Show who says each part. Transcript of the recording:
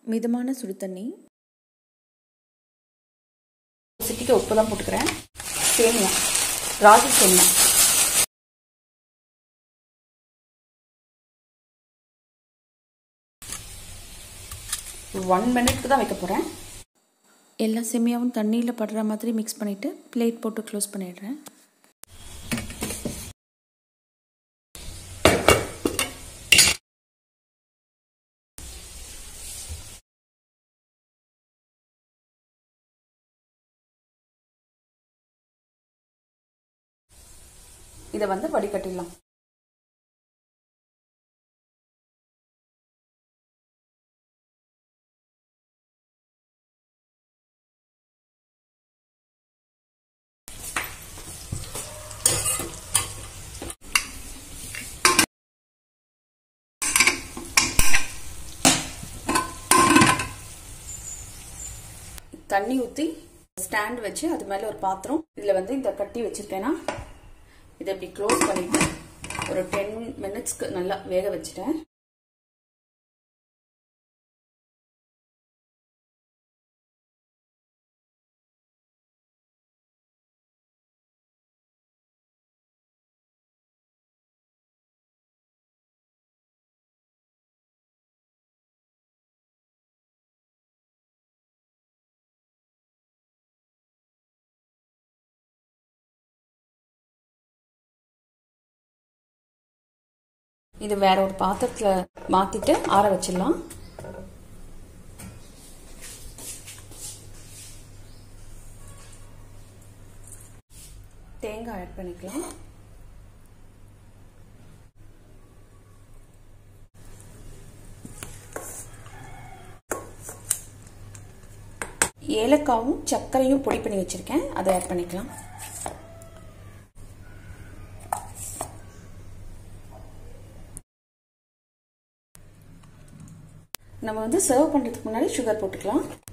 Speaker 1: மிதமான சுடு தண்ணி
Speaker 2: சிட்டிக்கு உப்பு தான் போட்டுக்கிறேன் சேமியா ராகி சேமியா ஒன் மினிட்க்கு தான் வைக்க போகிறேன்
Speaker 1: எல்லா செமியாவும் தண்ணியில் படுற மாதிரி மிக்ஸ் பண்ணிவிட்டு பிளேட் போட்டு க்ளோஸ் பண்ணிடுறேன்
Speaker 2: இதை வந்து வடிகட்டிடலாம் தண்ணி ஊற்றி ஸ்டாண்ட் வச்சு அது மேலே ஒரு பாத்திரம் இதில் வந்து இந்த கட்டி வச்சுருக்கேன்னா இதை இப்படி க்ளோஸ் பண்ணிட்டு ஒரு டென் மினிட்ஸ்க்கு நல்லா வேக வச்சுட்டேன் இது வேற ஒரு பாத்திரத்துல மாத்திட்டு ஆற வச்சிடலாம் தேங்காய் ஆட் பண்ணிக்கலாம் ஏலக்காவும் சர்க்கரையும் பொடி பண்ணி வச்சிருக்கேன் அதை ஆட் பண்ணிக்கலாம் நம்ம வந்து சர்வ் பண்ணுறதுக்கு முன்னாடி சுகர் போட்டுக்கலாம்